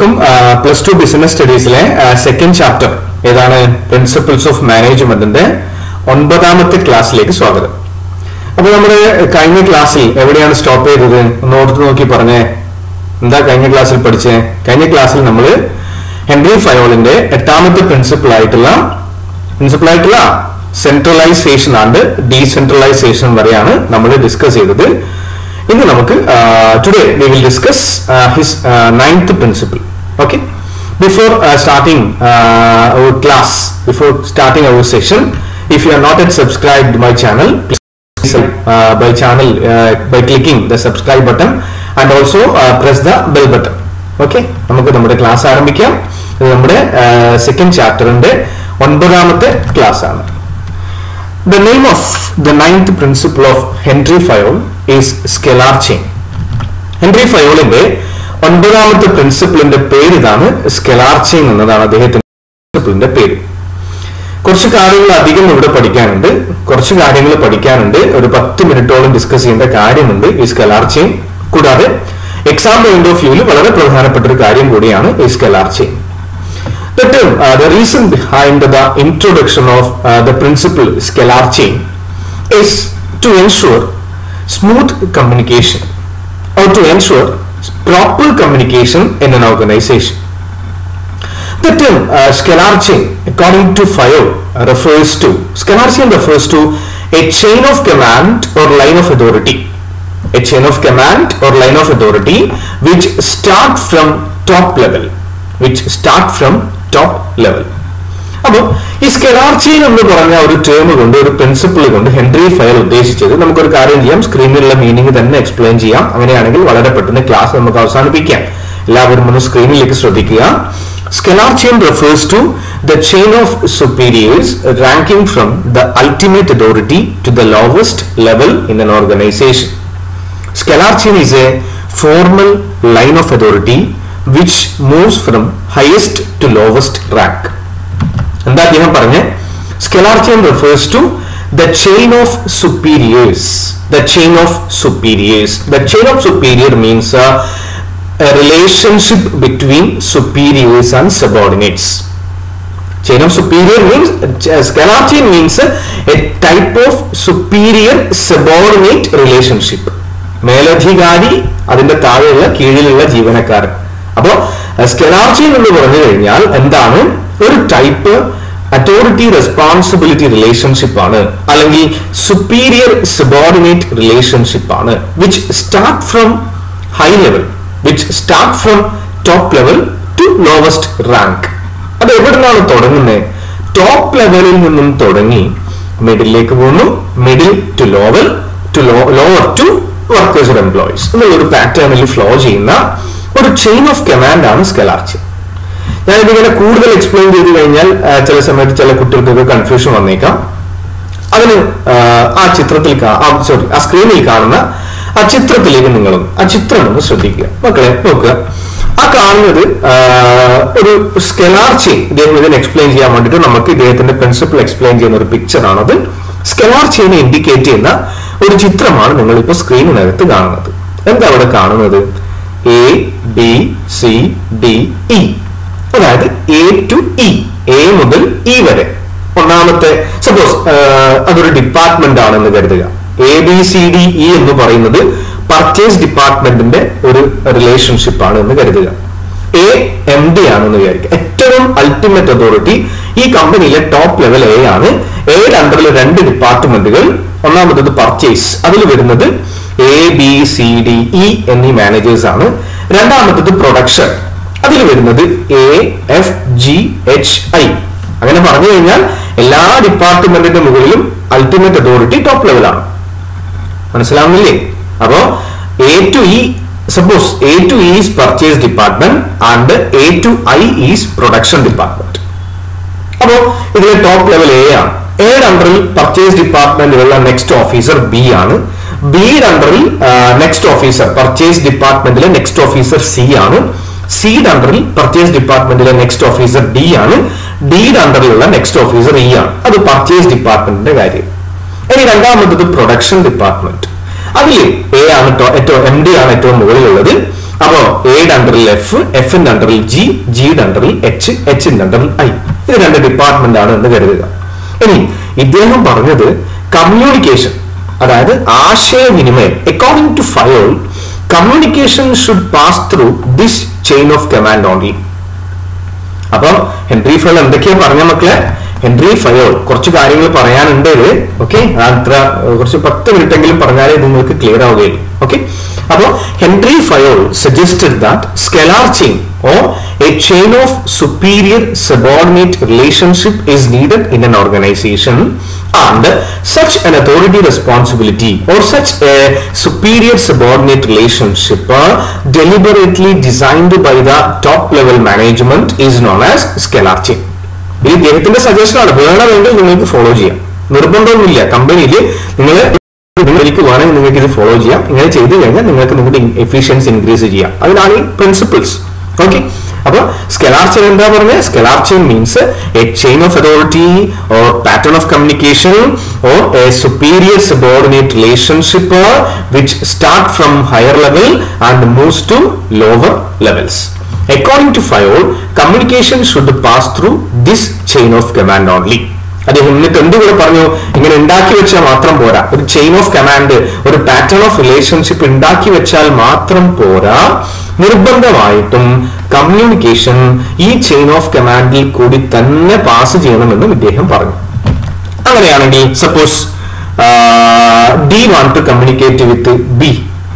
എല്ലാവർക്കും plus two business സ്റ്റഡീസിലെ second chapter ഏതാണ് പ്രിൻസിപ്പിൾസ് ഓഫ് മാനേജ്മെന്റിന്റെ ഒൻപതാമത്തെ ക്ലാസ്സിലേക്ക് സ്വാഗതം അപ്പൊ നമ്മുടെ കഴിഞ്ഞ ക്ലാസ്സിൽ എവിടെയാണ് സ്റ്റോപ്പ് ചെയ്തത് ഒന്ന് ഓർത്ത് നോക്കി പറഞ്ഞേ എന്താ കഴിഞ്ഞ ക്ലാസ്സിൽ പഠിച്ചേ കഴിഞ്ഞ ക്ലാസ്സിൽ നമ്മൾ ഹെൻറി ഫയോളിന്റെ എട്ടാമത്തെ പ്രിൻസിപ്പിൾ ആയിട്ടുള്ള പ്രിൻസിപ്പിൾ ആയിട്ടുള്ള സെൻട്രലൈസേഷൻ ആൻഡ് ഡീസെൻട്രലൈസേഷൻ വരെയാണ് നമ്മൾ ഡിസ്കസ് ചെയ്തത് ഇന്ന് നമുക്ക് today we will discuss his ninth principle okay before starting our class before starting our session if you are not yet subscribed my channel by channel uh, by clicking the subscribe button and also uh, press the bell button okay നമുക്ക് നമ്മുടെ class ആരംഭിക്കാം ഇത് നമ്മുടെ second ചാപ്റ്ററിന്റെ ഒൻപതാമത്തെ class ആണ് the name of the ninth principle of Henri Fayol is scalar chain Henri ഫയോളിന്റെ ഒൻപതാമത്തെ പ്രിൻസിപ്പിളിന്റെ പേര് ഇതാണ് സ്കെലാർ ചെയിൻ എന്നതാണ് അദ്ദേഹത്തിന്റെ പ്രിൻസിപ്പിളിന്റെ പേര് കുറച്ച് കാര്യങ്ങൾ അധികം ഇവിടെ പഠിക്കാനുണ്ട് കുറച്ച് കാര്യങ്ങൾ പഠിക്കാനുണ്ട് ഒരു പത്ത് മിനിറ്റോളം ഡിസ്കസ് ചെയ്യേണ്ട കാര്യമുണ്ട് ഈ സ്കലാർ ചെയിൻ കൂടാതെ എക്സാം പോയിന്റ് ഓഫ് വ്യൂവിൽ വളരെ പ്രധാനപ്പെട്ട ഒരു കാര്യം കൂടിയാണ് ഈ scalar chain The term, uh, the reason behind the introduction of uh, the principle scalar chain is to ensure smooth communication or to ensure proper communication in an organization. The term uh, scalar chain, according to Fayol, uh, refers to scalar chain refers to a chain of command or line of authority. A chain of command or line of authority which start from top level, which start from top level. അപ്പോൾ ഈ scalar chain എന്ന് പറഞ്ഞ ഒരു term കൊണ്ട് ഒരു principle കൊണ്ട് Henry file ഉദ്ദേശിച്ചത് നമുക്കൊരു കാര്യം ചെയ്യാം സ്ക്രീനിലുള്ള മീനിങ് തന്നെ എക്സ്പ്ലെയിൻ ചെയ്യാം അങ്ങനെയാണെങ്കിൽ വളരെ പെട്ടെന്ന് ക്ലാസ് നമുക്ക് അവസാനിപ്പിക്കാം എല്ലാവരും ഒന്ന് സ്ക്രീനിലേക്ക് ശ്രദ്ധിക്കുക Scalar chain refers to the chain of superiors ranking from the ultimate authority to the lowest level in an organization. Scalar chain is a formal line of authority which moves from highest to lowest rank. എന്താ അദ്ദേഹം പറഞ്ഞ scalar chain refers to the chain of superiors the chain of superiors the chain of superior means a relationship between superiors and subordinates. Chain of superior means, uh, scalar chain means a type of superior subordinate relationship. മേലധികാരി അതിന്റെ താഴെയുള്ള കീഴിലുള്ള ജീവനക്കാരൻ അപ്പോ scalar chain എന്ന് പറഞ്ഞു കഴിഞ്ഞാൽ എന്താണ് ഒരു ടൈപ്പ് അതോറിറ്റി റെസ്പോൺസിബിലിറ്റി റിലേഷൻഷിപ്പ് ആണ് അല്ലെങ്കിൽ സുപ്പീരിയർ സബോർഡിനേറ്റ് റിലേഷൻഷിപ്പ് ആണ് which start from high level which start from top level to lowest rank അത് എവിടെ നിന്നാണ് തുടങ്ങുന്നത് ടോപ്പ് ലെവലിൽ നിന്നും തുടങ്ങി മിഡിലേക്ക് പോകുന്നു middle to lower to lower to workers employees എന്നുള്ള ഒരു പാറ്റേണിൽ ഫ്ലോ ചെയ്യുന്ന ഒരു ചെയിൻ ഓഫ് കമാൻഡ് ആണ് സ്കെലാർ ചെയിൻ ഞാനിതിങ്ങനെ കൂടുതൽ എക്സ്പ്ലെയിൻ ചെയ്ത് കഴിഞ്ഞാൽ ചില സമയത്ത് ചില കുട്ടികൾക്കൊക്കെ കൺഫ്യൂഷൻ വന്നേക്കാം അതിന് ആ ചിത്രത്തിൽ സോറി ആ സ്ക്രീനിൽ കാണുന്ന ആ ചിത്രത്തിലേക്ക് നിങ്ങളും ആ ചിത്രം ഒന്ന് ശ്രദ്ധിക്കുക മക്കളെ നോക്കുക ആ കാണുന്നത് ഒരു സ്കെലാർ ചെയിൻ ഇദ്ദേഹം ഇതിനെ എക്സ്പ്ലെയിൻ ചെയ്യാൻ വേണ്ടിയിട്ട് നമുക്ക് ഇദ്ദേഹത്തിന്റെ പ്രിൻസിപ്പിൾ എക്സ്പ്ലെയിൻ ചെയ്യുന്ന ഒരു പിക്ചർ ആണത് സ്കെലാർ ചെയിനെ ഇൻഡിക്കേറ്റ് ചെയ്യുന്ന ഒരു ചിത്രമാണ് നിങ്ങൾ ഇപ്പോൾ സ്ക്രീനിനകത്ത് കാണുന്നത് എന്താ അവിടെ കാണുന്നത് A B C D E അതായത് എ ടു ഇ എ മുതൽ ഇ വരെ ഒന്നാമത്തെ സപ്പോസ് അതൊരു ഡിപ്പാർട്ട്മെന്റ് ആണെന്ന് കരുതുക A B C D E എന്ന് പറയുന്നത് പർച്ചേസ് ഡിപ്പാർട്ട്മെന്റിന്റെ ഒരു റിലേഷൻഷിപ്പ് ആണ് എന്ന് കരുതുക എ എം ഡി ആണെന്ന് വിചാരിക്കുക ഏറ്റവും അൾട്ടിമേറ്റ് അതോറിറ്റി ഈ കമ്പനിയിലെ ടോപ്പ് ലെവൽ എ ആണ് എയുടെ അണ്ടറിൽ രണ്ട് ഡിപ്പാർട്ട്മെന്റുകൾ ഒന്നാമത്തത് പർച്ചേസ് അതിൽ വരുന്നത് A B C D E എന്നീ മാനേജേഴ്സ് ആണ് രണ്ടാമത്തത് പ്രൊഡക്ഷൻ അതിൽ വരുന്നത് A F G H I അങ്ങനെ പറഞ്ഞു കഴിഞ്ഞാൽ എല്ലാ ഡിപ്പാർട്ട്മെന്റിന്റെ മുകളിലും അൾട്ടിമേറ്റ് അതോറിറ്റി ടോപ്പ് ലെവലാണ് മനസ്സിലാവുന്നില്ലേ അപ്പോ A to E suppose A to is purchase department and A to I is production department അപ്പോ ഇതിലെ ടോപ്പ് ലെവൽ എ ആണ് എയുടെ അണ്ടറിൽ പർച്ചേസ് ഡിപ്പാർട്ട്മെന്റിലുള്ള നെക്സ്റ്റ് ഓഫീസർ ബി ആണ് ബിയുടെ അണ്ടറിൽ നെക്സ്റ്റ് ഓഫീസർ പർച്ചേസ് ഡിപ്പാർട്ട്മെന്റിലെ നെക്സ്റ്റ് ഓഫീസർ സി ആണ് സിയുടെ അണ്ടറിൽ പർച്ചേസ് ഡിപ്പാർട്ട്മെന്റിലെ നെക്സ്റ്റ് ഓഫീസർ ഡി ആണ് ഡിയുടെ അണ്ടറിലുള്ള നെക്സ്റ്റ് ഓഫീസർ ഇ ആണ് അത് പർച്ചേസ് ഡിപ്പാർട്ട്മെന്റിന്റെ കാര്യം ഇനി രണ്ടാമത്തത് പ്രൊഡക്ഷൻ ഡിപ്പാർട്ട്മെന്റ് അതിൽ എ ആണ് ഏറ്റവും എം ഡി ആണ് ഏറ്റവും മുകളിലുള്ളത് അപ്പോ എയുടെ അണ്ടറിൽ എഫ് എഫിന്റെ അണ്ടറിൽ ജി ജിയുടെ അണ്ടറിൽ എച്ച് എച്ചിന്റെ അണ്ടറിൽ ഐ ഇത് രണ്ട് ഡിപ്പാർട്ട്മെന്റ് ആണ് എന്ന് കരുതുക ഇനി ഇദ്ദേഹം പറഞ്ഞത് കമ്മ്യൂണിക്കേഷൻ അതായത് ആശയവിനിമയം according to Fayol communication should pass through this chain of command only അപ്പം ഹെൻറി ഫയോൾ എന്തൊക്കെയാ പറഞ്ഞ മക്കളെ ഹെൻറി ഫയോൾ കുറച്ച് കാര്യങ്ങൾ പറയാനുണ്ട് ഓക്കെ അത്ര കുറച്ച് പത്ത് മിനിറ്റ് എങ്കിലും പറഞ്ഞാലേ നിങ്ങൾക്ക് ക്ലിയർ ആവുകയുള്ളൂ ഓക്കെ അപ്പോ Henry Fayol suggested that scalar chain or a chain of superior subordinate relationship is needed in an organization and such an authority responsibility or such a superior subordinate relationship uh, deliberately designed by the top level management is known as scalar chain ഇത് ഇദ്ദേഹത്തിന്റെ suggestion ആണ് വേണമെങ്കിൽ നിങ്ങൾക്ക് follow ചെയ്യാം നിർബന്ധമൊന്നുമില്ല കമ്പനിയിൽ നിങ്ങൾ നിങ്ങൾക്ക് വേണമെങ്കിൽ നിങ്ങൾക്ക് ഇത് ഫോളോ ചെയ്യാം ഇങ്ങനെ ചെയ്തു കഴിഞ്ഞാൽ നിങ്ങൾക്ക് നിങ്ങളുടെ എഫിഷ്യൻസി ഇൻക്രീസ് ചെയ്യാം അതിനാണ് ഈ പ്രിൻസിപ്പിൾസ് ഓക്കെ അപ്പൊ സ്കെലാർ ചെയിൻ എന്താ പറഞ്ഞത് scalar chain means a chain of authority or pattern of communication or a superior subordinate relationship which start from higher level and moves to lower levels according to Fayol communication should pass through this chain of command only അദ്ദേഹം എന്നിട്ട് എന്തുകൂടെ പറഞ്ഞു ഇങ്ങനെ ഉണ്ടാക്കി വെച്ചാൽ മാത്രം പോരാ ഒരു chain of command ഒരു പാറ്റേൺ ഓഫ് റിലേഷൻഷിപ്പ് ഉണ്ടാക്കി വെച്ചാൽ മാത്രം പോരാ നിർബന്ധമായിട്ടും കമ്മ്യൂണിക്കേഷൻ ഈ ചെയിൻ ഓഫ് കമാൻഡിൽ കൂടി തന്നെ പാസ് ചെയ്യണമെന്നും ഇദ്ദേഹം പറഞ്ഞു അങ്ങനെയാണെങ്കിൽ suppose D want to communicate with B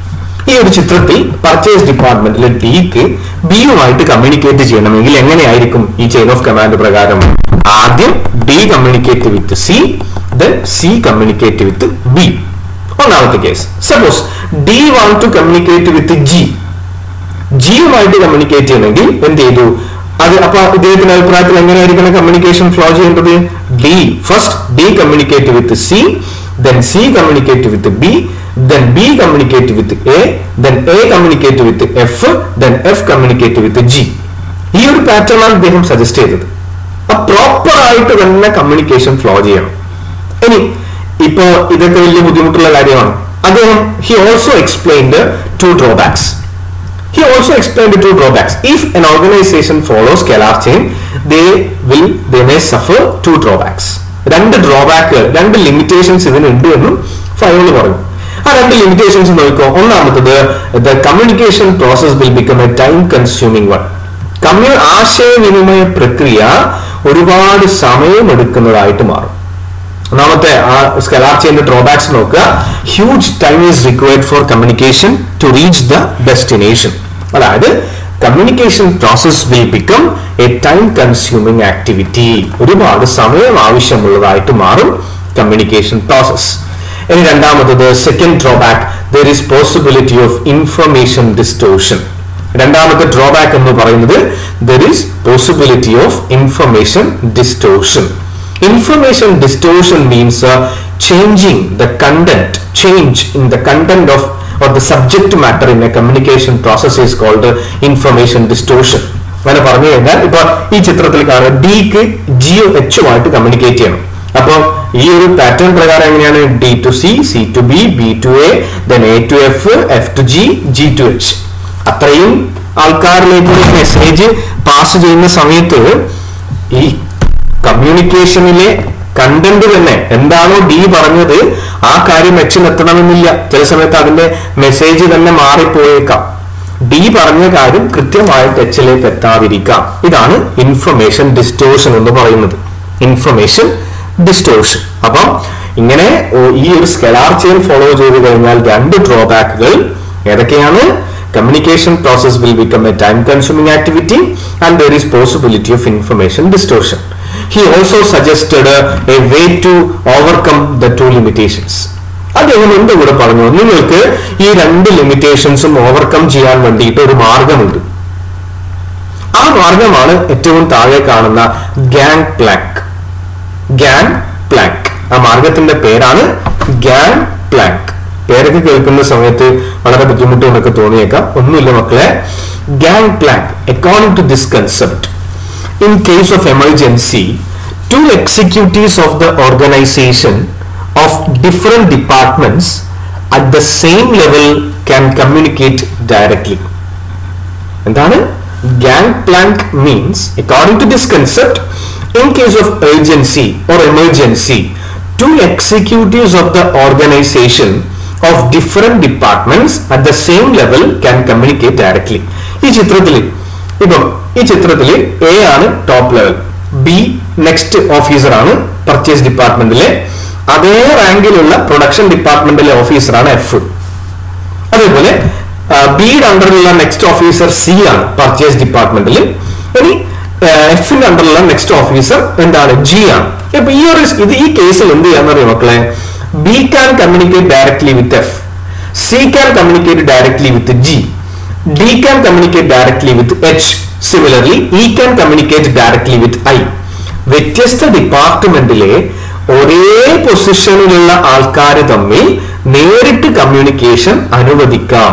ഈ ഒരു ചിത്രത്തിൽ പർച്ചേസ് ഡിപ്പാർട്ട്മെന്റിലെ ഡിക്ക് ബിയുമായിട്ട് കമ്മ്യൂണിക്കേറ്റ് ചെയ്യണമെങ്കിൽ എങ്ങനെയായിരിക്കും ഈ ചെയിൻ ഓഫ് കമാൻഡ് പ്രകാരം ആദ്യം D communicate with C then C communicate with B ഒന്നാമത്തെ case suppose D want to communicate with G ജിയുമായിട്ട് കമ്മ്യൂണിക്കേറ്റ് ചെയ്യണമെങ്കിൽ എന്ത് ചെയ്തു അത് അപ്പൊ ഇദ്ദേഹത്തിന്റെ അഭിപ്രായത്തിൽ എങ്ങനെയായിരിക്കണം കമ്മ്യൂണിക്കേഷൻ ഫ്ലോ ചെയ്യേണ്ടത് D first D communicate with C then C communicate with B then B communicate with A then A communicate with F then F communicate with G ഈ ഒരു പാറ്റേൺ ആണ് ഇദ്ദേഹം സജസ്റ്റ് ചെയ്തത് പ്രോപ്പർ ആയിട്ട് തന്നെ communication flow ചെയ്യണം ഇനി ഇപ്പോ ഇതൊക്കെ വലിയ ബുദ്ധിമുട്ടുള്ള കാര്യമാണ് അദ്ദേഹം he also explained two drawbacks He also explained the two drawbacks. If an organization follows scalar chain, they will they may suffer two drawbacks. രണ്ട് ഡ്രോബാക്കുകൾ രണ്ട് ലിമിറ്റേഷൻസ് ഇതിനുണ്ട് എന്നും ഫയോള് പറഞ്ഞു ആ രണ്ട് ലിമിറ്റേഷൻസ് നോക്കിക്കോ ഒന്നാമത്തത് the communication process will become a time consuming one കമ്മ്യൂ ആശയവിനിമയ പ്രക്രിയ ഒരുപാട് സമയമെടുക്കുന്നതായിട്ട് മാറും ഒന്നാമത്തെ ആ സ്കലാർ ചെയിന്റെ ഡ്രോബാക്സ് നോക്കുക huge time is required for communication to reach the destination അതായത് communication process will become a time consuming activity ഒരുപാട് സമയം ആവശ്യമുള്ളതായിട്ട് മാറും കമ്മ്യൂണിക്കേഷൻ പ്രോസസ് ഇനി രണ്ടാമത്തത് second drawback there is possibility of information distortion രണ്ടാമത്തെ ഡ്രോബാക്ക് എന്ന് പറയുന്നത് there is possibility of information distortion information distortion means uh, changing the content change in the content of or the subject matter in a communication process is called uh, information distortion അങ്ങനെ പറഞ്ഞു കഴിഞ്ഞാൽ ഇപ്പൊ ഈ ചിത്രത്തിൽ കാണുക ഡിക്ക് Jio എച്ചുമായിട്ട് communicate ചെയ്യണം അപ്പോൾ ഈ ഒരു പാറ്റേൺ പ്രകാരം എങ്ങനെയാണ് D to C C to B B to A then A to F F to G G to H അത്രയും ആൾക്കാരിലേക്ക് മെസ്സേജ് പാസ് ചെയ്യുന്ന സമയത്ത് ഈ കമ്മ്യൂണിക്കേഷനിലെ കണ്ടന്റ് തന്നെ എന്താണോ ഡി പറഞ്ഞത് ആ കാര്യം എച്ചിലെത്തണമെന്നില്ല ചില സമയത്ത് അതിന്റെ മെസ്സേജ് തന്നെ മാറിപ്പോയേക്കാം ഡി പറഞ്ഞ കാര്യം കൃത്യമായിട്ട് എച്ചിലേക്ക് എത്താതിരിക്കാം ഇതാണ് ഇൻഫർമേഷൻ ഡിസ്റ്റോഷൻ എന്ന് പറയുന്നത് ഇൻഫർമേഷൻ ഡിസ്റ്റോഷൻ അപ്പം ഇങ്ങനെ ഈ ഒരു സ്കെലാർ ചെയിൻ ഫോളോ ചെയ്ത് കഴിഞ്ഞാൽ രണ്ട് ഡ്രോബാക്കുകൾ ഏതൊക്കെയാണ് communication process will become a time consuming activity and there is possibility of information distortion he also suggested a, a way to overcome the two limitations അദ്ദേഹം എന്റെ കൂടെ പറഞ്ഞു നിങ്ങൾക്ക് ഈ രണ്ട് ലിമിറ്റേഷൻസും ഓവർകം ചെയ്യാൻ വേണ്ടിയിട്ട് ഒരു മാർഗമുണ്ട് ആ മാർഗമാണ് ഏറ്റവും താഴെ കാണുന്ന ഗാങ് പ്ലാങ്ക് ഗാങ് പ്ലാങ്ക് ആ മാർഗത്തിന്റെ പേരാണ് ഗാങ് പ്ലാങ്ക് പേരൊക്കെ കേൾക്കുന്ന സമയത്ത് വളരെ ബുദ്ധിമുട്ട് എന്നൊക്കെ തോന്നിയേക്കാം ഒന്നുമില്ല മക്കളെ gangplank according to this concept in case of emergency two executives of the organization of different departments at the same level can communicate directly എന്താണ് gangplank means according to this concept in case of urgency or emergency two executives of the organization of different departments at the same level can communicate directly ഈ ചിത്രത്തിൽ ഇപ്പം ഈ ചിത്രത്തിൽ A ആണ് top level B next officer ആണ് purchase ഡിപ്പാർട്ട്മെന്റിലെ അതേ റാങ്കിലുള്ള പ്രൊഡക്ഷൻ ഡിപ്പാർട്ട്മെന്റിലെ ഓഫീസറാണ് എഫ് അതേപോലെ ബിയുടെ അണ്ടറിലുള്ള നെക്സ്റ്റ് ഓഫീസർ സി ആണ് പർച്ചേസ് ഡിപ്പാർട്ട്മെന്റിൽ ഇനി എഫിന്റെ അണ്ടറിലുള്ള നെക്സ്റ്റ് ഓഫീസർ എന്താണ് ജി ആണ് അപ്പൊ ഈ ഒരു ഇത് ഈ കേസിൽ എന്ത് ചെയ്യാന്ന് അറിയാം മക്കളെ B can communicate directly with F C can communicate directly with G D can communicate directly with H similarly E can communicate directly with I വ്യത്യസ്ത ഡിപ്പാർട്ട്മെന്റിലെ ഒരേ പൊസിഷനിലുള്ള ആൾക്കാർ തമ്മിൽ നേരിട്ട് കമ്മ്യൂണിക്കേഷൻ അനുവദിക്കാം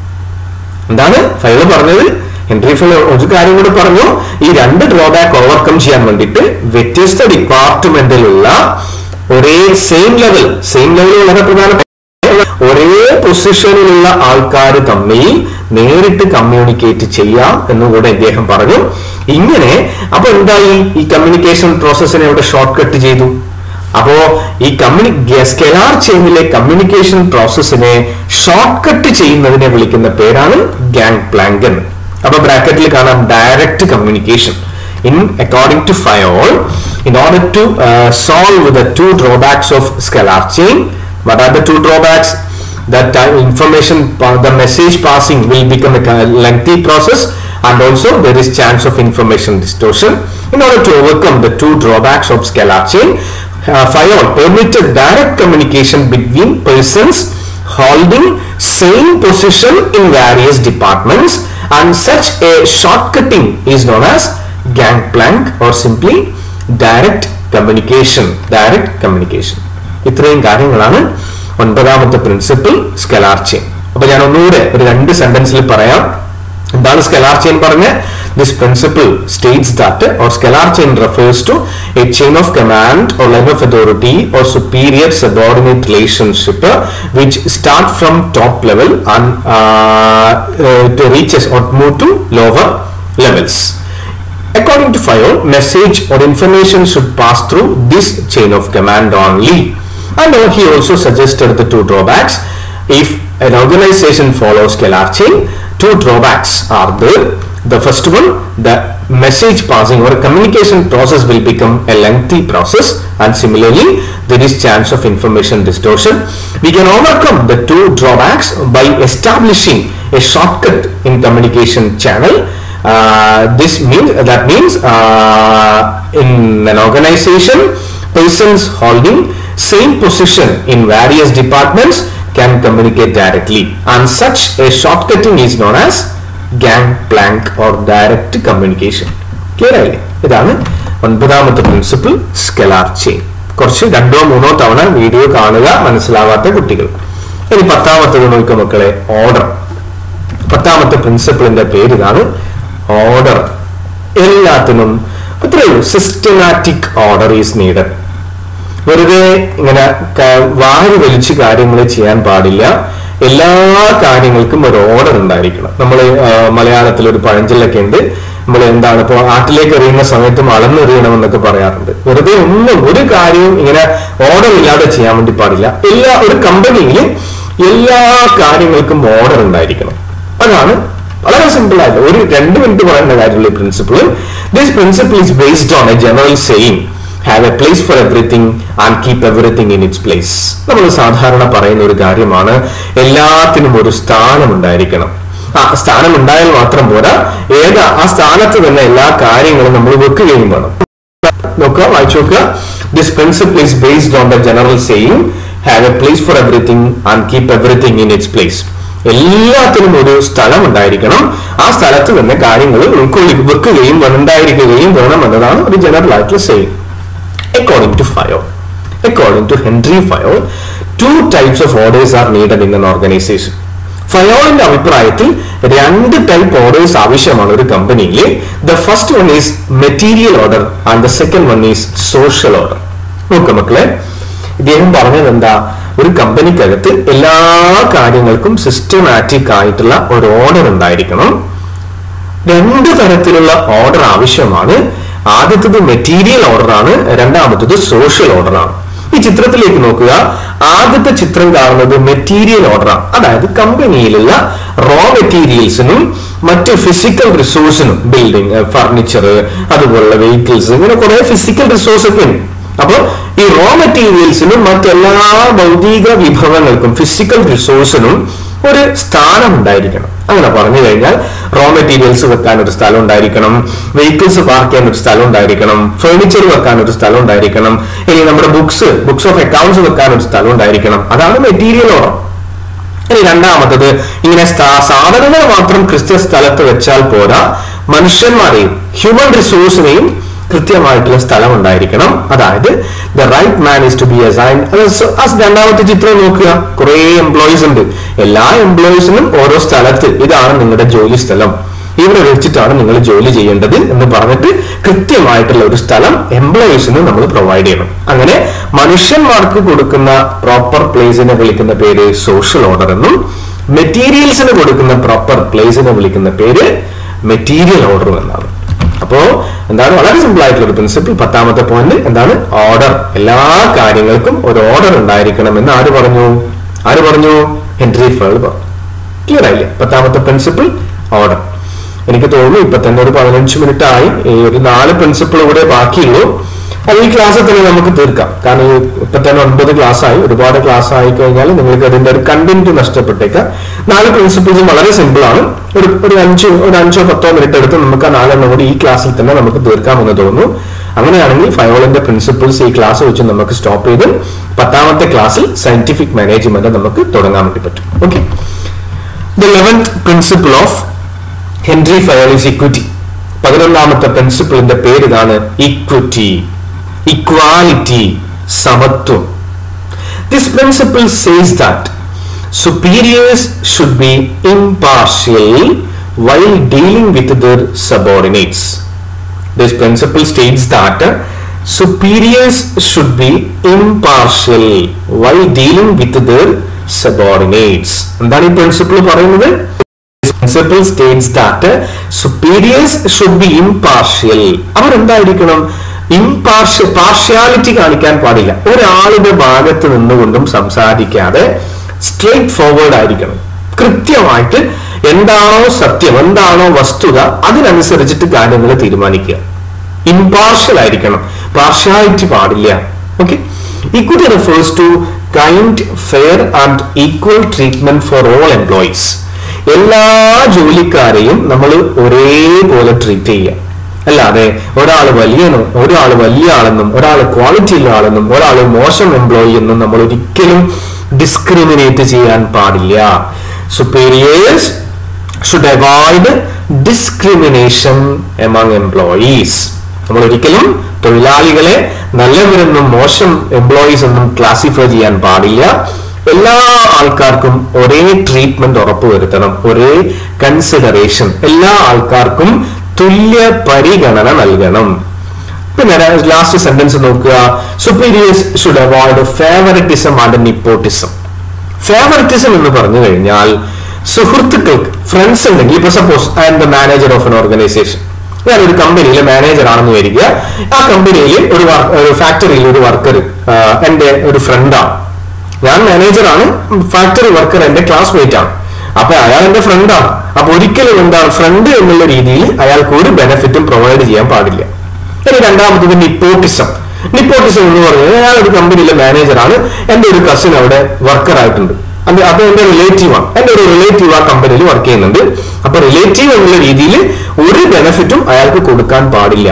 എന്താണ് ഫൈവ് പറഞ്ഞത് ഹെൻറി ഫൈവ് ഒരു കാര്യം കൂടെ പറഞ്ഞു ഈ രണ്ട് ഡ്രോബാക്ക് ഓവർകം ചെയ്യാൻ വേണ്ടിയിട്ട് വ്യത്യസ്ത ഡിപ്പാർട്ട്മെന്റിലുള്ള ഒരേ സെയിം ലെവൽ സെയിം ലെവൽ വളരെ പ്രധാനപ്പെട്ട ഒരേ പൊസിഷനിലുള്ള ആൾക്കാർ തമ്മിൽ നേരിട്ട് കമ്മ്യൂണിക്കേറ്റ് ചെയ്യാം എന്നുകൂടെ അദ്ദേഹം പറഞ്ഞു ഇങ്ങനെ അപ്പൊ എന്തായി ഈ കമ്മ്യൂണിക്കേഷൻ പ്രോസസ്സിനെ ഇവിടെ ഷോർട്ട് കട്ട് ചെയ്തു അപ്പോ ഈ കമ്മ്യൂണി സ്കെലാർ ചെയിനിലെ കമ്മ്യൂണിക്കേഷൻ പ്രോസസ്സിനെ ഷോർട്ട് കട്ട് ചെയ്യുന്നതിനെ വിളിക്കുന്ന പേരാണ് ഗാങ് പ്ലാങ്ക് എന്ന് അപ്പൊ ബ്രാക്കറ്റിൽ കാണാം direct communication in according to Fayol in order to solve the two drawbacks of scalar chain what are the two drawbacks that time information the message passing will become a lengthy process and also there is chance of information distortion in order to overcome the two drawbacks of scalar chain uh, FIOL permitted direct communication between persons holding same position in various departments and such a shortcutting is known as gangplank or simply direct communication direct communication ഇത്രയും കാര്യങ്ങളാണ് ഒൻപതാമത്തെ principle scalar chain അപ്പൊ ഞാൻ ഒന്നുകൂടെ ഒരു രണ്ട് സെന്റൻസിൽ പറയാം എന്താണ് സ്കെലാർ ചെയിൻ പറഞ്ഞ this principle states that or scalar chain refers to a chain of command or line of authority or superior subordinate relationship which start from top level and reaches or move to lower levels According to FIO, message or information should pass through this chain of command only. And uh, he also suggested the two drawbacks. If an organization follows Scalar chain, two drawbacks are there. The first one, the message passing or communication process will become a lengthy process and similarly there is chance of information distortion. We can overcome the two drawbacks by establishing a shortcut in communication channel uh, this means that means uh, in an organization persons holding same position in various departments can communicate directly and such a shortcutting is known as gangplank or direct communication clear ആയില്ലേ ഇതാണ് ഒൻപതാമത്തെ principle scalar chain കുറച്ച് രണ്ടോ മൂന്നോ തവണ video കാണുക മനസ്സിലാവാത്ത കുട്ടികൾ ഇനി പത്താമത്തത് നോക്കുക മക്കളെ ഓർഡർ പത്താമത്തെ പ്രിൻസിപ്പിളിന്റെ പേര് ഇതാണ് ഓർഡർ എല്ലാത്തിനും അത്രയേ സിസ്റ്റമാറ്റിക് ഓർഡർ ഈസ് നീഡഡ് വെറുതെ ഇങ്ങനെ വാരി വലിച്ച് കാര്യങ്ങൾ ചെയ്യാൻ പാടില്ല എല്ലാ കാര്യങ്ങൾക്കും ഒരു ഓർഡർ ഉണ്ടായിരിക്കണം നമ്മൾ മലയാളത്തിൽ ഒരു പഴഞ്ചൊല്ലൊക്കെ ഉണ്ട് നമ്മൾ എന്താണ് ഇപ്പോൾ ആട്ടിലേക്ക് എറിയുന്ന സമയത്ത് അളന്നെറിയണമെന്നൊക്കെ പറയാറുണ്ട് വെറുതെ ഒന്നും ഒരു കാര്യവും ഇങ്ങനെ ഓർഡർ ഇല്ലാതെ ചെയ്യാൻ വേണ്ടി പാടില്ല എല്ലാ ഒരു കമ്പനിയിൽ എല്ലാ കാര്യങ്ങൾക്കും ഓർഡർ ഉണ്ടായിരിക്കണം അതാണ് വളരെ സിമ്പിൾ ആയിട്ട് ഒരു രണ്ട് മിനിറ്റ് പറയേണ്ട കാര്യമുള്ള ഈ principle this principle is based on a general saying have a place for everything and keep everything in its place നമ്മൾ സാധാരണ പറയുന്ന ഒരു കാര്യമാണ് എല്ലാത്തിനും ഒരു സ്ഥാനം ഉണ്ടായിരിക്കണം ആ സ്ഥാനം ഉണ്ടായാൽ മാത്രം പോരാ ഏതാ ആ സ്ഥാനത്ത് തന്നെ എല്ലാ കാര്യങ്ങളും നമ്മൾ വെക്കുകയും വേണം നോക്കുക വായിച്ചു നോക്കുക this principle is based on the general saying have a place for everything and keep everything in its place എല്ലാത്തിനും ഒരു സ്ഥലം ഉണ്ടായിരിക്കണം ആ സ്ഥലത്ത് തന്നെ കാര്യങ്ങൾ ഉൾക്കൊള്ളി വെക്കുകയും ഉണ്ടായിരിക്കുകയും വേണം എന്നതാണ് ഒരു ജനറൽ ആയിട്ടുള്ള same according to Fayol according to Henry Fayol two types of orders are needed in an organization ഫയോളിന്റെ അഭിപ്രായത്തിൽ രണ്ട് ടൈപ്പ് ഓർഡേഴ്സ് ആവശ്യമാണ് ഒരു കമ്പനിയിൽ the first one is material order and the second one is social order നോക്കാം മക്കളെ ഇദ്ദേഹം പറഞ്ഞത് എന്താ ഒരു കമ്പനിക്കകത്ത് എല്ലാ കാര്യങ്ങൾക്കും സിസ്റ്റമാറ്റിക് ആയിട്ടുള്ള ഒരു ഓർഡർ ഉണ്ടായിരിക്കണം രണ്ട് തരത്തിലുള്ള ഓർഡർ ആവശ്യമാണ് ആദ്യത്തത് മെറ്റീരിയൽ ഓർഡർ ആണ് രണ്ടാമത്തത് സോഷ്യൽ ഓർഡർ ആണ് ഈ ചിത്രത്തിലേക്ക് നോക്കുക ആദ്യത്തെ ചിത്രം കാണുന്നത് മെറ്റീരിയൽ ഓർഡർ ആണ് അതായത് കമ്പനിയിലുള്ള റോ മെറ്റീരിയൽസിനും മറ്റ് ഫിസിക്കൽ റിസോഴ്സിനും ബിൽഡിംഗ് ഫർണിച്ചർ അതുപോലുള്ള വെഹിക്കിൾസ് ഇങ്ങനെ കുറെ ഫിസിക്കൽ റിസോഴ്സ് ഒക്കെ ഉണ്ട് അപ്പൊ ഈ റോ മെറ്റീരിയൽസിനും മറ്റെല്ലാ ഭൗതിക വിഭവങ്ങൾക്കും ഫിസിക്കൽ റിസോഴ്സിനും ഒരു സ്ഥാനം ഉണ്ടായിരിക്കണം അങ്ങനെ പറഞ്ഞു കഴിഞ്ഞാൽ റോ മെറ്റീരിയൽസ് വെക്കാൻ ഒരു സ്ഥലം ഉണ്ടായിരിക്കണം വെഹിക്കിൾസ് പാർക്ക് ചെയ്യാൻ ഒരു സ്ഥലം ഉണ്ടായിരിക്കണം ഫേർണിച്ചർ വെക്കാൻ ഒരു സ്ഥലം ഉണ്ടായിരിക്കണം ഇനി നമ്മുടെ ബുക്സ് ബുക്സ് ഓഫ് അക്കൗണ്ട്സ് വെക്കാൻ ഒരു സ്ഥലം ഉണ്ടായിരിക്കണം അതാണ് മെറ്റീരിയൽ ഓർഡർ ഇനി രണ്ടാമത്തത് ഇങ്ങനെ സ്ഥാ- സാധനങ്ങൾ മാത്രം കൃത്യ സ്ഥലത്ത് വെച്ചാൽ പോരാ മനുഷ്യന്മാരെയും ഹ്യൂമൻ റിസോഴ്സിനെയും കൃത്യമായിട്ടുള്ള സ്ഥലം ഉണ്ടായിരിക്കണം അതായത് the right man is to be assign രണ്ടാമത്തെ ചിത്രം നോക്കുക കുറെ എംപ്ലോയീസ് ഉണ്ട് എല്ലാ എംപ്ലോയീസിനും ഓരോ സ്ഥലത്ത് ഇതാണ് നിങ്ങളുടെ ജോലി സ്ഥലം ഇവിടെ വെച്ചിട്ടാണ് നിങ്ങൾ ജോലി ചെയ്യേണ്ടത് എന്ന് പറഞ്ഞിട്ട് കൃത്യമായിട്ടുള്ള ഒരു സ്ഥലം എംപ്ലോയീസിന് നമ്മൾ പ്രൊവൈഡ് ചെയ്യണം അങ്ങനെ മനുഷ്യന്മാർക്ക് കൊടുക്കുന്ന പ്രോപ്പർ പ്ലേസിനെ വിളിക്കുന്ന പേര് സോഷ്യൽ ഓർഡർ എന്നും മെറ്റീരിയൽസിന് കൊടുക്കുന്ന പ്രോപ്പർ പ്ലേസിനെ വിളിക്കുന്ന പേര് മെറ്റീരിയൽ ഓർഡർ എന്നാണ് അപ്പോ എന്താണ് വളരെ സിമ്പിൾ ആയിട്ടുള്ള ഒരു പ്രിൻസിപ്പിൾ പത്താമത്തെ പോയിന്റ് എന്താണ് ഓർഡർ എല്ലാ കാര്യങ്ങൾക്കും ഒരു ഓർഡർ ഉണ്ടായിരിക്കണം എന്ന് ആര് പറഞ്ഞു ആര് പറഞ്ഞു ഹെൻറി ഫേൾ പറഞ്ഞു ക്ലിയർ ആയില്ലേ പത്താമത്തെ പ്രിൻസിപ്പിൾ ഓർഡർ എനിക്ക് തോന്നുന്നു ഇപ്പൊ തന്നെ ഒരു പതിനഞ്ച് മിനിറ്റ് ആയി ഈ ഒരു നാല് പ്രിൻസിപ്പിൾ കൂടെ ബാക്കിയുള്ളൂ അത് ഈ ക്ലാസ്സിൽ തന്നെ നമുക്ക് തീർക്കാം കാരണം ഈ ഇപ്പൊ തന്നെ ഒൻപത് ക്ലാസ് ആയി ഒരുപാട് ക്ലാസ് ആയി കഴിഞ്ഞാൽ നിങ്ങൾക്ക് അതിന്റെ ഒരു കണ്ടന്റ് നഷ്ടപ്പെട്ടേക്കാം നാല് പ്രിൻസിപ്പിൾസും വളരെ സിമ്പിൾ ആണ് ഒരു ഒരു അഞ്ചോ ഒരു അഞ്ചോ പത്തോ മിനിറ്റ് എടുത്ത് നമുക്ക് ആ നാലെണ്ണം കൂടി ഈ ക്ലാസ്സിൽ തന്നെ നമുക്ക് തീർക്കാമെന്ന് തോന്നുന്നു അങ്ങനെയാണെങ്കിൽ ഫയോളിന്റെ പ്രിൻസിപ്പിൾസ് ഈ ക്ലാസ് വെച്ച് നമുക്ക് സ്റ്റോപ്പ് ചെയ്ത് പത്താമത്തെ ക്ലാസ്സിൽ സയന്റിഫിക് മാനേജ്മെന്റ് നമുക്ക് തുടങ്ങാൻ വേണ്ടി പറ്റും okay the eleventh principle of Henry Fayol's equity പതിനൊന്നാമത്തെ പ്രിൻസിപ്പിളിന്റെ പേര് ഇതാണ് ഇക്വിറ്റി ഇക്വാലിറ്റി സമത്വം this principle says that superiors should be impartial while dealing with their subordinates this principle states that uh, superiors should be impartial while dealing with their subordinates എന്താണ് ഈ principle പറയുന്നത് principle states that superiors should be impartial അവർ എന്തായിരിക്കണം ഇംപാർഷ്യ partiality കാണിക്കാൻ പാടില്ല ഒരാളുടെ ഭാഗത്ത് നിന്നുകൊണ്ടും സംസാരിക്കാതെ സ്ട്രേറ്റ് ഫോർവേഡ് ആയിരിക്കണം കൃത്യമായിട്ട് എന്താണോ സത്യം എന്താണോ വസ്തുത അതിനനുസരിച്ചിട്ട് കാര്യങ്ങൾ തീരുമാനിക്കുക ഇംപാർഷ്യൽ ആയിരിക്കണം പാർഷ്യാലിറ്റി പാടില്ല okay equity refers to kind fair and equal treatment for all employees എല്ലാ ജോലിക്കാരെയും നമ്മൾ ഒരേപോലെ ട്രീറ്റ് ചെയ്യുക അല്ലാതെ ഒരാൾ വലിയനും ഒരാൾ വലിയ ആളെന്നും ഒരാൾ ക്വാളിറ്റി ഉള്ള ആളെന്നും ഒരാൾ മോശം എംപ്ലോയി എന്നും നമ്മൾ ഒരിക്കലും ഡിസ്ക്രിമിനേറ്റ് ചെയ്യാൻ പാടില്ല superiors should avoid discrimination among employees നമ്മൾ ഒരിക്കലും തൊഴിലാളികളെ നല്ലവരെന്നും മോശം എംപ്ലോയീസ് എന്നും ക്ലാസിഫൈ ചെയ്യാൻ പാടില്ല എല്ലാ ആൾക്കാർക്കും ഒരേ ട്രീറ്റ്മെന്റ് ഉറപ്പുവരുത്തണം ഒരേ കൺസിഡറേഷൻ എല്ലാ ആൾക്കാർക്കും തുല്യ പരിഗണന നൽകണം പിന്നെ ലാസ്റ്റ് സെന്റൻസ് നോക്കുക superiors should avoid favouritism and nepotism favouritism എന്ന് പറഞ്ഞു കഴിഞ്ഞാൽ സുഹൃത്തുക്കൾക്ക് ഫ്രണ്ട്സ് ഉണ്ടെങ്കിൽ ഇപ്പൊ suppose I am the manager of an organization ഞാൻ ഒരു കമ്പനിയിലെ മാനേജർ ആണെന്ന് വരിക ആ കമ്പനിയിൽ ഒരു വർ- ഒരു ഫാക്ടറിയിൽ ഒരു വർക്കർ എന്റെ ഒരു ഫ്രണ്ടാണ് ഞാൻ മാനേജറാണ് ഫാക്ടറി വർക്കർ എന്റെ ക്ലാസ്മേറ്റ് ആണ് അപ്പൊ അയാൾ എന്റെ ഫ്രണ്ടാണ് അപ്പൊ ഒരിക്കലും എന്താണ് ഫ്രണ്ട് എന്നുള്ള രീതിയിൽ അയാൾക്ക് ഒരു ബെനിഫിറ്റും പ്രൊവൈഡ് ചെയ്യാൻ പാടില്ല ഇനി രണ്ടാമത്തത് നിപ്പോട്ടിസം നിപ്പോട്ടിസം എന്ന് പറയുന്നത് അയാൾ ഒരു കമ്പനിയിലെ മാനേജറാണ് എന്റെ ഒരു കസിൻ അവിടെ വർക്കർ ആയിട്ടുണ്ട് അത് അത് എന്റെ റിലേറ്റീവ് ആണ് എന്റെ ഒരു റിലേറ്റീവ് ആ കമ്പനിയിൽ വർക്ക് ചെയ്യുന്നുണ്ട് അപ്പൊ റിലേറ്റീവ് എന്നുള്ള രീതിയിൽ ഒരു ബെനിഫിറ്റും അയാൾക്ക് കൊടുക്കാൻ പാടില്ല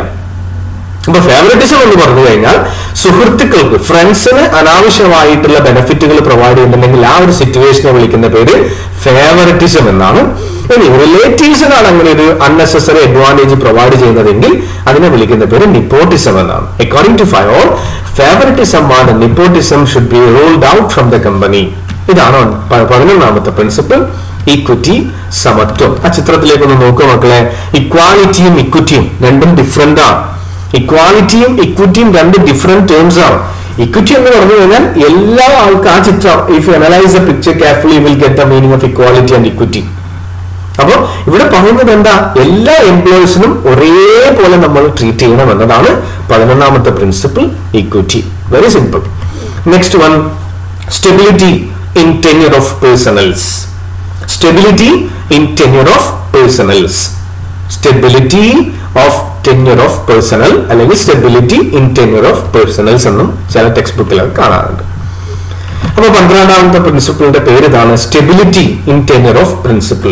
അപ്പൊ ഫേവററ്റിസം എന്ന് പറഞ്ഞു കഴിഞ്ഞാൽ സുഹൃത്തുക്കൾക്ക് ഫ്രണ്ട്സിന് അനാവശ്യമായിട്ടുള്ള ബെനിഫിറ്റുകൾ പ്രൊവൈഡ് ചെയ്യുന്നുണ്ടെങ്കിൽ ആ ഒരു സിറ്റുവേഷനെ വിളിക്കുന്ന പേര് ഫേവററ്റിസം എന്നാണ് ഇനി റിലേറ്റീവ്സിനാണ് അങ്ങനെ ഒരു അൺനെസസറി അഡ്വാൻറ്റേജ് പ്രൊവൈഡ് ചെയ്യുന്നതെങ്കിൽ അതിനെ വിളിക്കുന്ന പേര് നിപ്പോട്ടിസം എന്നാണ് according to Fayol favouritism and nepotism should be ruled out from the company ഇതാണ് പ- പതിനൊന്നാമത്തെ പ്രിൻസിപ്പിൾ ഈക്വിറ്റി സമത്വം ആ ചിത്രത്തിലേക്ക് ഒന്ന് നോക്കുക മക്കളെ ഇക്വാലിറ്റിയും ഇക്വിറ്റിയും രണ്ടും ഡിഫറെന്റ് ആണ് ഇക്വാലിറ്റിയും ഇക്വിറ്റിയും രണ്ട് ഡിഫറെന്റ് ടേംസ് ആണ് ഇക്വിറ്റി എന്ന് പറഞ്ഞു കഴിഞ്ഞാൽ എല്ലാ ആൾക്കും ആ ചിത്രം if you analyse a picture carefully will get the meaning of equality and equity അപ്പോൾ ഇവിടെ പറയുന്നത് എന്താ എല്ലാ എംപ്ലോയീസിനും ഒരേപോലെ നമ്മൾ ട്രീറ്റ് ചെയ്യണം എന്നതാണ് പതിനൊന്നാമത്തെ principle equity very simple next one stability in tenure of personnels stability in tenure of personnels stability of tenure of personnel അല്ലെങ്കിൽ stability in tenure of personnels എന്നും ചില ടെക്സ്റ്റ് ബുക്കിലൊക്കെ കാണാറുണ്ട് അപ്പൊ പന്ത്രണ്ടാമത്തെ പ്രിൻസിപ്പിളിന്റെ പേര് ഇതാണ് stability in tenure of principle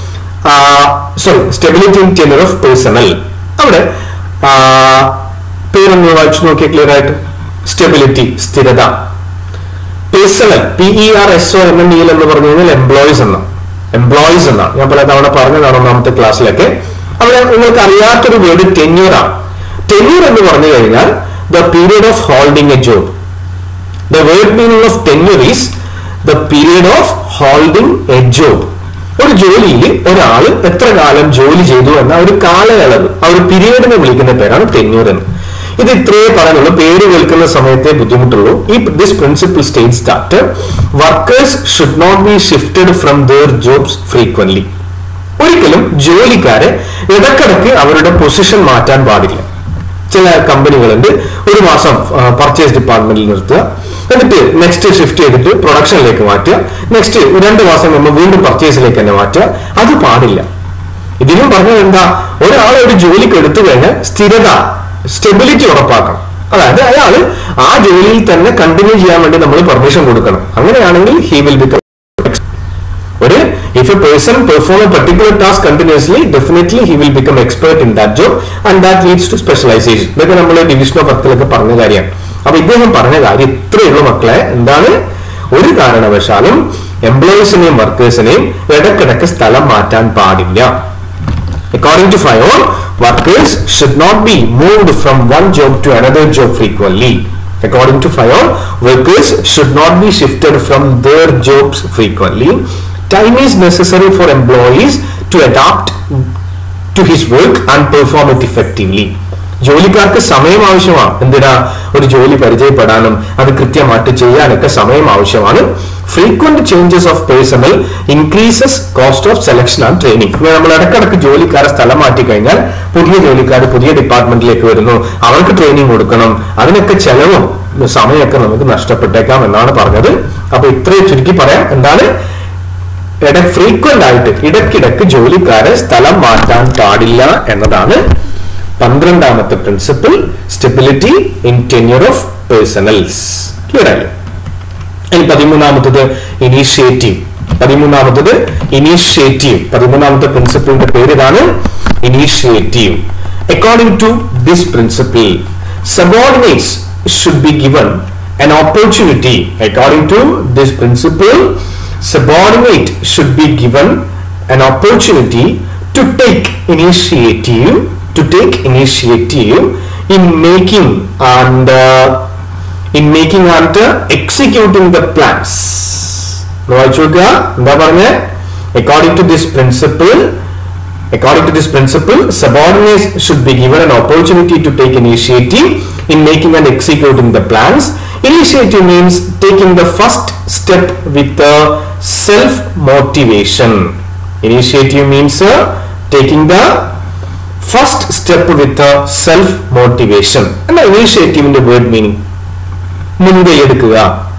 sorry stability in tenure of personnel അവിടെ ആ, പേരൊന്ന് വായിച്ചു നോക്കിയ ക്ലിയർ ആയിട്ട് സ്റ്റെബിലിറ്റി സ്ഥിരത personnel P E R S O M N L എന്ന് പറഞ്ഞു കഴിഞ്ഞാൽ എംപ്ലോയീസ് എന്നാണ് എംപ്ലോയീസ് എന്നാണ് ഞാൻ പല തവണ പറഞ്ഞതാണ് ഒന്നാമത്തെ ക്ലാസ്സിലൊക്കെ അവിടെ നിങ്ങൾക്ക് അറിയാത്തൊരു വേർഡ് ടെന്യൂർ ആണ് ടെന്യൂർ എന്ന് പറഞ്ഞു കഴിഞ്ഞാൽ the period of holding a job the word meaning of tenure is the period of holding a job ഒരു ജോലിയിൽ ഒരാൾ എത്ര കാലം ജോലി ചെയ്തു എന്ന ഒരു കാലയളവ് ആ ഒരു പീരിയഡിനെ വിളിക്കുന്ന പേരാണ് ടെന്യൂർ എന്ന് ഇത് ഇത്രയേ പറയാനുള്ളൂ പേര് കേൾക്കുന്ന സമയത്തെ ബുദ്ധിമുട്ടുള്ളൂ ഈ this principle states that workers should not be shifted from their jobs frequently ഒരിക്കലും ജോലിക്കാരെ ഇടക്കിടക്ക് അവരുടെ പൊസിഷൻ മാറ്റാൻ പാടില്ല ചില കമ്പനികളുണ്ട് ഒരു മാസം പർച്ചേസ് ഡിപ്പാർട്ട്മെന്റിൽ നിർത്തുക എന്നിട്ട് നെക്സ്റ്റ് ഷിഫ്റ്റ് ചെയ്തിട്ട് പ്രൊഡക്ഷനിലേക്ക് മാറ്റുക നെക്സ്റ്റ് രണ്ട് മാസം കഴിയുമ്പോൾ വീണ്ടും പർച്ചേസിലേക്ക് തന്നെ മാറ്റുക അത് പാടില്ല ഇതിനും പറഞ്ഞത് എന്താ ഒരാൾ ഒരു ജോലിക്ക് എടുത്തു കഴിഞ്ഞാൽ സ്ഥിരത സ്റ്റെബിലിറ്റി ഉറപ്പാക്കണം അതായത് അയാൾ ആ ജോലിയിൽ തന്നെ കണ്ടിന്യൂ ചെയ്യാൻ വേണ്ടി നമ്മൾ പെർമിഷൻ കൊടുക്കണം അങ്ങനെയാണെങ്കിൽ ഹി വിൽ ബിക്കം ഒരു if a person perform a particular task continuously definitely he will become expert in that job and that leads to specialization ഇതൊക്കെ നമ്മൾ ഡിവിഷൻ ഓഫ് വർക്കിലൊക്കെ പറഞ്ഞ കാര്യമാണ് അപ്പൊ ഇദ്ദേഹം പറഞ്ഞ കാര്യം ഇത്രയുള്ള മക്കളെ എന്താണ് ഒരു കാരണവശാലും എംപ്ലോയീസിനെയും വർക്കേഴ്സിനെയും ഇടക്കിടക്ക് സ്ഥലം മാറ്റാൻ പാടില്ല According to FIOL, workers should not be moved from one job to another job frequently. According to FIOL, workers should not be shifted from their jobs frequently. Time is necessary for employees to adapt to his work and perform it effectively. ജോലിക്കാർക്ക് സമയം ആവശ്യമാണ് എന്തിനാ ഒരു ജോലി പരിചയപ്പെടാനും അത് കൃത്യമായിട്ട് ചെയ്യാനൊക്കെ സമയം ആവശ്യമാണ് frequent changes of personnel increases cost of selection and training ഇങ്ങനെ നമ്മൾ ഇടക്കിടക്ക് ജോലിക്കാരെ സ്ഥലം മാറ്റി കഴിഞ്ഞാൽ പുതിയ ജോലിക്കാർ പുതിയ ഡിപ്പാർട്ട്മെന്റിലേക്ക് വരുന്നു അവർക്ക് ട്രെയിനിങ് കൊടുക്കണം അതിനൊക്കെ ചെലവും സമയമൊക്കെ നമുക്ക് നഷ്ടപ്പെട്ടേക്കാം എന്നാണ് പറഞ്ഞത് അപ്പൊ ഇത്രയും ചുരുക്കി പറയാം എന്താണ് ഇട ഫ്രീക്വന്റ് ആയിട്ട് ഇടയ്ക്കിടയ്ക്ക് ജോലിക്കാരെ സ്ഥലം മാറ്റാൻ പാടില്ല എന്നതാണ് പന്ത്രണ്ടാമത്തെ principle stability in tenure of personnels clear ആയില്ലേ ഇനി പതിമൂന്നാമത്തത് ഇനീഷ്യേറ്റീവ് പതിമൂന്നാമത്തത് ഇനീഷ്യേറ്റീവ് പതിമൂന്നാമത്തെ പ്രിൻസിപ്പിളിന്റെ പേര് ഇതാണ് initiative according to this principle subordinates should be given an opportunity according to this principle subordinate should be given an opportunity to take initiative to take initiative in making and uh, in making and uh, executing the plans വായിച്ചു നോക്കുക എന്താ പറഞ്ഞ according to this principle According to this principle, subordinates should be given an opportunity to take initiative in making and executing the plans. Initiative means taking the first step with the self-motivation. Initiative means uh, taking the first step with the self-motivation. And the initiative in the word meaning. മുൻകൈ എടുക്കുക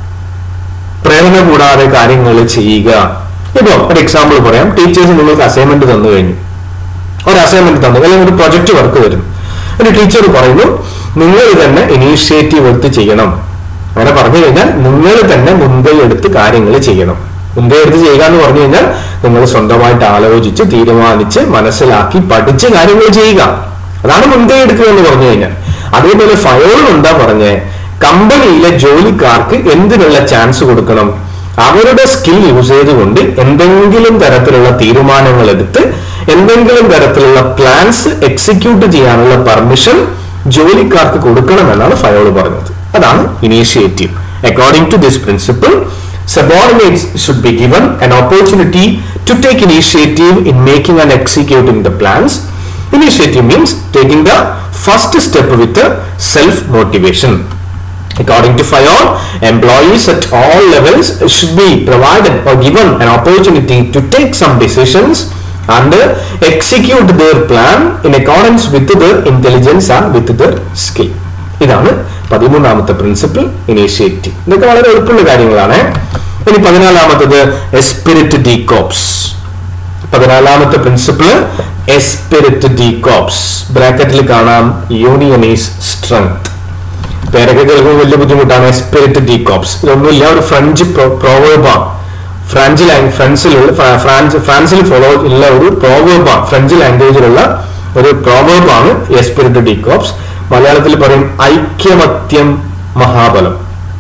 പ്രേരണ കൂടാതെ കാര്യങ്ങൾ ചെയ്യുക ഇപ്പൊ ഒരു example പറയാം teachers നിങ്ങൾക്ക് അസൈൻമെന്റ് തന്നു കഴിഞ്ഞു ഒരു അസൈൻമെന്റ് തന്നു അല്ലെങ്കിൽ ഒരു പ്രൊജക്ട് വർക്ക് വരുന്നു ഒരു ടീച്ചർ പറയുന്നു നിങ്ങൾ തന്നെ ഇനീഷ്യേറ്റീവ് എടുത്ത് ചെയ്യണം അങ്ങനെ പറഞ്ഞു കഴിഞ്ഞാൽ നിങ്ങൾ തന്നെ മുൻകൈ എടുത്ത് കാര്യങ്ങൾ ചെയ്യണം മുൻകൈ എടുത്ത് ചെയ്യുക എന്ന് പറഞ്ഞു കഴിഞ്ഞാൽ നിങ്ങൾ സ്വന്തമായിട്ട് ആലോചിച്ച് തീരുമാനിച്ച് മനസ്സിലാക്കി പഠിച്ച് കാര്യങ്ങൾ ചെയ്യുക അതാണ് മുൻകൈ എടുക്കുക എന്ന് പറഞ്ഞു കഴിഞ്ഞാൽ അതേപോലെ ഫയോളും എന്താ പറഞ്ഞേ കമ്പനിയിലെ ജോലിക്കാർക്ക് എന്തിനുള്ള ചാൻസ് കൊടുക്കണം അവരുടെ സ്കിൽ യൂസ് ചെയ്തുകൊണ്ട് എന്തെങ്കിലും തരത്തിലുള്ള തീരുമാനങ്ങൾ എടുത്ത് എന്തെങ്കിലും തരത്തിലുള്ള പ്ലാൻസ് എക്സിക്യൂട്ട് ചെയ്യാനുള്ള പെർമിഷൻ ജോലിക്കാർക്ക് കൊടുക്കണമെന്നാണ് ഫയോള് പറഞ്ഞത് അതാണ് initiative according to this principle subordinates should be given an opportunity to take initiative in making and executing the plans. Initiative means taking the first step with the self-motivation. According to FIOL, employees at all levels should be provided or given an opportunity to take some decisions and execute their plan in accordance with their intelligence and with their skill ഇതാണ് പതിമൂന്നാമത്തെ principle initiative ഇതൊക്കെ വളരെ എളുപ്പമുള്ള കാര്യങ്ങളാണ് ഇനി പതിനാലാമത്തത് esprit ഡീകോപ്സ് പതിനാലാമത്തെ principle esprit ഡീകോപ്സ് ബ്രാക്കറ്റിൽ കാണാം യൂണിയൻ ഈസ് സ്ട്രെങ്ത് പേരൊക്കെ കേൾക്കുമ്പോൾ വലിയ ബുദ്ധിമുട്ടാണ് എസ്പിരിറ്റ് ഡീകോപ്സ് ഇതൊന്നുമില്ല ഒരു ഫ്രഞ്ച് പ്രോവേബാണ് ഫ്രഞ്ച് ലാംഗ് ഫ്രൻസിലുള്ള ഫ്രാൻസ് ഫ്രാൻസിൽ ഫോളോ ഉള്ള ഒരു പ്രോവേബാണ് ഫ്രഞ്ച് ലാംഗ്വേജിലുള്ള ഒരു പ്രോവേബാണ് എസ്പിരിറ്റ് ഡീകോപ്സ് മലയാളത്തിൽ പറയും ഐക്യമത്യം മഹാബലം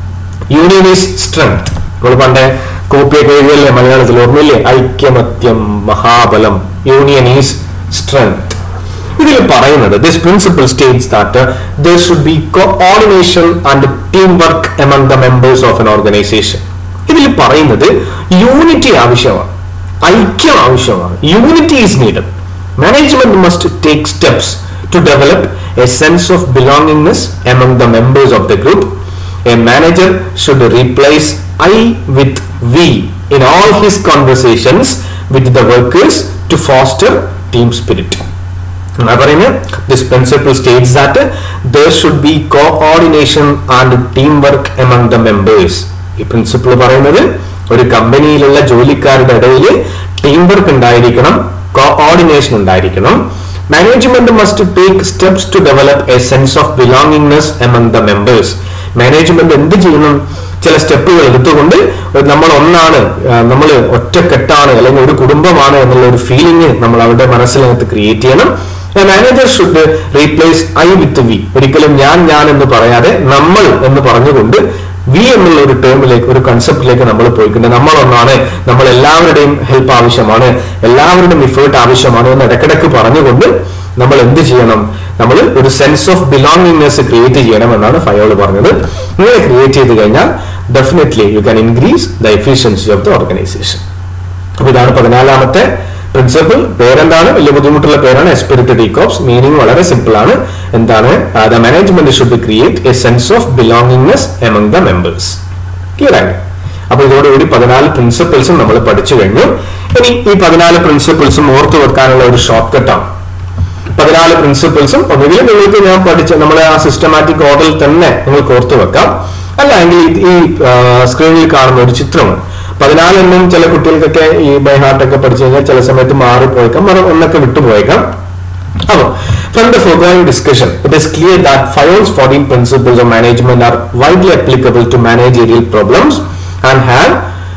യൂണിയൻ ഈസ് സ്ട്രെങ്ത് നമ്മൾ പണ്ട് കോപ്പിയൊക്കെ എഴുതിയല്ലേ മലയാളത്തിൽ ഓർമ്മയില്ലേ ഐക്യമത്യം മഹാബലം യൂണിയൻ ഈസ് സ്ട്രെങ്ത് ഇതിൽ പറയുന്നത് this principle states that there should be coordination and team work among the members of an organisation ഇതിൽ പറയുന്നത് യൂണിറ്റി ആവശ്യമാണ് ഐക്യം ആവശ്യമാണ് unity is needed management must take steps to develop a sense of belongingness among the members of the group a manager should replace I with V in all his conversations with the workers to foster team spirit എന്നാ പറയുന്നത് this principle states that there should be coordination and team work among the members ഈ principle പറയുന്നത് ഒരു കമ്പനിയിലുള്ള ജോലിക്കാരുടെ ഇടയിൽ team work ഉണ്ടായിരിക്കണം coordination ഉണ്ടായിരിക്കണം management must take steps to develop a sense of belongingness among the members management എന്ത് ചെയ്യണം ചില സ്റ്റെപ്പുകൾ എടുത്തുകൊണ്ട് നമ്മൾ ഒന്നാണ് നമ്മൾ ഒറ്റക്കെട്ടാണ് അല്ലെങ്കിൽ ഒരു കുടുംബമാണ് എന്നുള്ള ഒരു ഫീലിംഗ് നമ്മൾ അവരുടെ മനസ്സിനകത്ത് ക്രിയേറ്റ് ചെയ്യണം manager should replace I with we ഒരിക്കലും ഞാൻ ഞാൻ എന്ന് പറയാതെ നമ്മൾ എന്ന് പറഞ്ഞുകൊണ്ട് വി എന്നുള്ള ഒരു ടേമിലേക്ക് ഒരു കൺസെപ്റ്റിലേക്ക് നമ്മൾ പോയിട്ടുണ്ട് നമ്മൾ ഒന്നാണ് നമ്മൾ എല്ലാവരുടെയും ഹെൽപ്പ് ആവശ്യമാണ് എല്ലാവരുടെയും ഇഫേർട്ട് ആവശ്യമാണ് എന്ന് ഇടക്കിടക്ക് പറഞ്ഞുകൊണ്ട് നമ്മൾ എന്ത് ചെയ്യണം നമ്മൾ ഒരു സെൻസ് ഓഫ് ബിലോങ്ങിങ്നെസ് ക്രിയേറ്റ് ചെയ്യണം എന്നാണ് ഫയോള് പറഞ്ഞത് ഇങ്ങനെ ക്രിയേറ്റ് ചെയ്ത് കഴിഞ്ഞാൽ definitely you can increase the efficiency of the organisation അപ്പൊ ഇതാണ് പതിനാലാമത്തെ പ്രിൻസിപ്പിൾ പേരെന്താണ് വലിയ ബുദ്ധിമുട്ടുള്ള പേരാണ് എസ്പിരിറ്റ് ഡീകോപ്സ് മീനിങ് വളരെ സിമ്പിൾ ആണ് എന്താണ് the management should create a sense of belongingness among the members clear ആയി അപ്പൊ ഇതോടുകൂടി പതിനാല് പ്രിൻസിപ്പിൾസും നമ്മൾ പഠിച്ചു കഴിഞ്ഞു ഇനി ഈ പതിനാല് പ്രിൻസിപ്പിൾസും ഓർത്തു വെക്കാനുള്ള ഒരു ഷോർട്ട് കട്ടാണ് പതിനാല് പ്രിൻസിപ്പിൾസും ഒന്നുകിൽ നിങ്ങൾക്ക് ഞാൻ പഠിച്ച നമ്മളെ ആ സിസ്റ്റമാറ്റിക് ഓർഡറിൽ തന്നെ നിങ്ങൾക്ക് ഓർത്തു വെക്കാം അല്ലെങ്കിൽ ഈ സ്ക്രീനിൽ കാണുന്ന ഒരു ചിത്രമാണ് പതിനാലെണ്ണം ചില കുട്ടികൾക്കൊക്കെ ഈ ബൈ ഹാർട്ട് ഒക്കെ പഠിച്ചു കഴിഞ്ഞാൽ ചില സമയത്ത് മാറിപ്പോയേക്കാം മറ- ഒന്നൊക്കെ വിട്ടുപോയേക്കാം അപ്പോൾ from the foregoing discussion it is clear that Fayol's 14 principles of management are widely applicable to managerial problems and have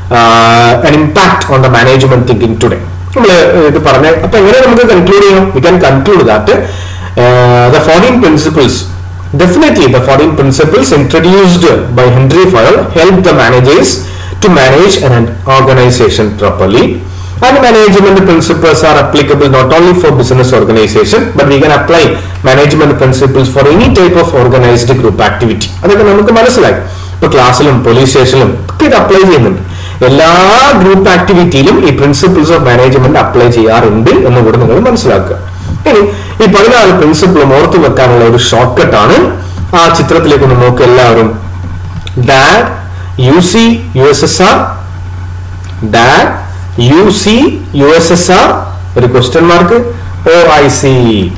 uh, an impact on the management thinking today നമ്മൾ ഇത് പറഞ്ഞ അപ്പൊ എങ്ങനെ നമുക്ക് കൺക്ലൂഡ് ചെയ്യാം we can conclude that the fourteen principles definitely the fourteen principles introduced by Henri Fayol help the managers to manage an organization properly. And management principles are applicable not only for business organization, but we can apply management principles for any type of organized group activity. അതൊക്കെ നമുക്ക് മനസ്സിലായി ഇപ്പൊ ക്ലാസ്സിലും police സ്റ്റേഷനിലും ഒക്കെ ഇത് apply ചെയ്യുന്നുണ്ട് എല്ലാ ഗ്രൂപ്പ് ആക്ടിവിറ്റിയിലും ഈ പ്രിൻസിപ്പിൾസ് ഓഫ് മാനേജ്മെന്റ് അപ്ലൈ ചെയ്യാറുണ്ട് എന്ന് കൂടെ നിങ്ങൾ മനസ്സിലാക്കുക ഇനി ഈ പതിനാല് പ്രിൻസിപ്പിളും ഓർത്തു വെക്കാനുള്ള ഒരു ഷോർട്ട് കട്ടാണ് ആ ചിത്രത്തിലേക്ക് ഒന്ന് നോക്കുക എല്ലാവരും dad U C U S S R dad U C U S S R ഒരു question mark O I C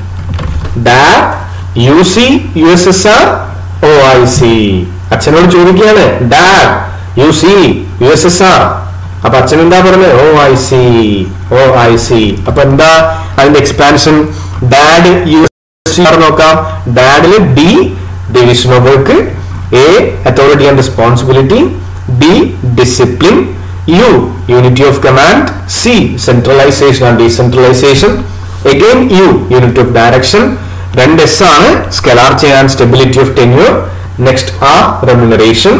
dad U C U S S R O I C അച്ഛനോട് ചോദിക്കുകയാണ് dad U C U S S R അപ്പൊ അച്ഛൻ എന്താ പറഞ്ഞത് O I C O I C അപ്പൊ എന്താ അതിന്റെ expansion dad U S R നോക്കാം ഡാഡില് D division of work A authority and responsibility D discipline U unity of command C centralisation and decentralisation again U unit of direction രണ്ട് S ആണ് scalar ചെയ്യാൻ stability of tenure next ആ remuneration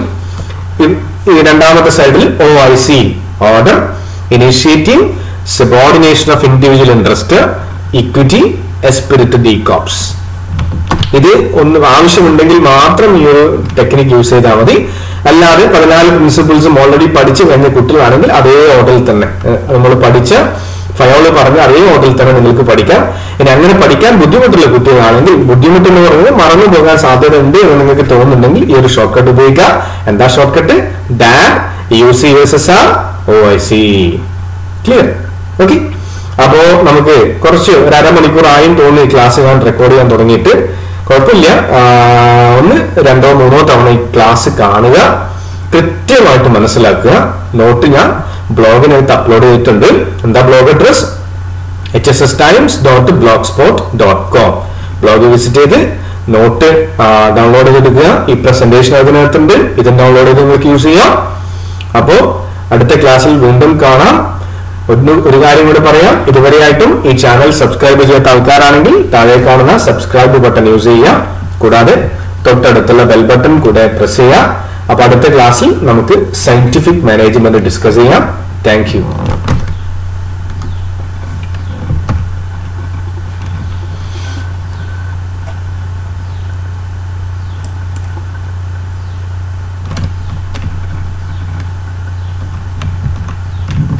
ഈ രണ്ടാമത്തെ സൈഡിൽ O I C order initiative subordination of individual interest equity esprit de corps ഇത് ഒന്ന് ആവശ്യമുണ്ടെങ്കിൽ മാത്രം ഈ ഒരു ടെക്നിക്ക് യൂസ് ചെയ്താൽ മതി അല്ലാതെ പതിനാല് പ്രിൻസിപ്പിൾസും ഓൾറെഡി പഠിച്ചു കഴിഞ്ഞ കുട്ടികളാണെങ്കിൽ അതേ ഓർഡറിൽ തന്നെ നമ്മൾ പഠിച്ച ഫയോള് പറഞ്ഞ അതേ ഓർഡറിൽ തന്നെ നിങ്ങൾക്ക് പഠിക്കാം ഇനി അങ്ങനെ പഠിക്കാൻ ബുദ്ധിമുട്ടുള്ള കുട്ടികളാണെങ്കിൽ ബുദ്ധിമുട്ട് എന്ന് പറയുന്നത് മറന്നു പോകാൻ സാധ്യത ഉണ്ട് എന്ന് നിങ്ങൾക്ക് തോന്നുന്നുണ്ടെങ്കിൽ ഈ ഒരു ഷോർട്ട് കട്ട് ഉപയോഗിക്കാം എന്താ short cut dad U C U S S R O I C clear okay അപ്പോ നമുക്ക് കുറച്ച് ഒരു അരമണിക്കൂർ ആയും തോന്നി ക്ലാസ് ഞാൻ റെക്കോർഡ് ചെയ്യാൻ തുടങ്ങിയിട്ട് കുഴപ്പമില്ല ആ, ഒന്ന് രണ്ടോ മൂന്നോ തവണ ഈ ക്ലാസ് കാണുക കൃത്യമായിട്ട് മനസ്സിലാക്കുക നോട്ട് ഞാൻ ബ്ലോഗിനകത്ത് അപ്ലോഡ് ചെയ്തിട്ടുണ്ട് എന്താ blog address H S S times dot blogspot dot com blog visit ചെയ്ത് നോട്ട് ഡൗൺലോഡ് ചെയ്തെടുക്കുക ഈ പ്രസന്റേഷൻ അതിനകത്തുണ്ട് ഇത് ഡൗൺലോഡ് ചെയ്ത് നിങ്ങൾക്ക് യൂസ് ചെയ്യാം അപ്പോ അടുത്ത ക്ലാസ്സിൽ വീണ്ടും കാണാം ഒന്ന് ഒരു കാര്യം കൂടി പറയാം ഇതുവരെയായിട്ടും ഈ ചാനൽ സബ്സ്ക്രൈബ് ചെയ്യാത്ത ആൾക്കാരാണെങ്കിൽ താഴെ കാണുന്ന സബ്സ്ക്രൈബ് ബട്ടൺ യൂസ് ചെയ്യുക കൂടാതെ തൊട്ടടുത്തുള്ള ബെൽ ബട്ടൺ കൂടെ പ്രസ് ചെയ്യുക അപ്പൊ അടുത്ത ക്ലാസ്സിൽ നമുക്ക് സയന്റിഫിക് മാനേജ്മെന്റ് ഡിസ്കസ് ചെയ്യാം താങ്ക് യു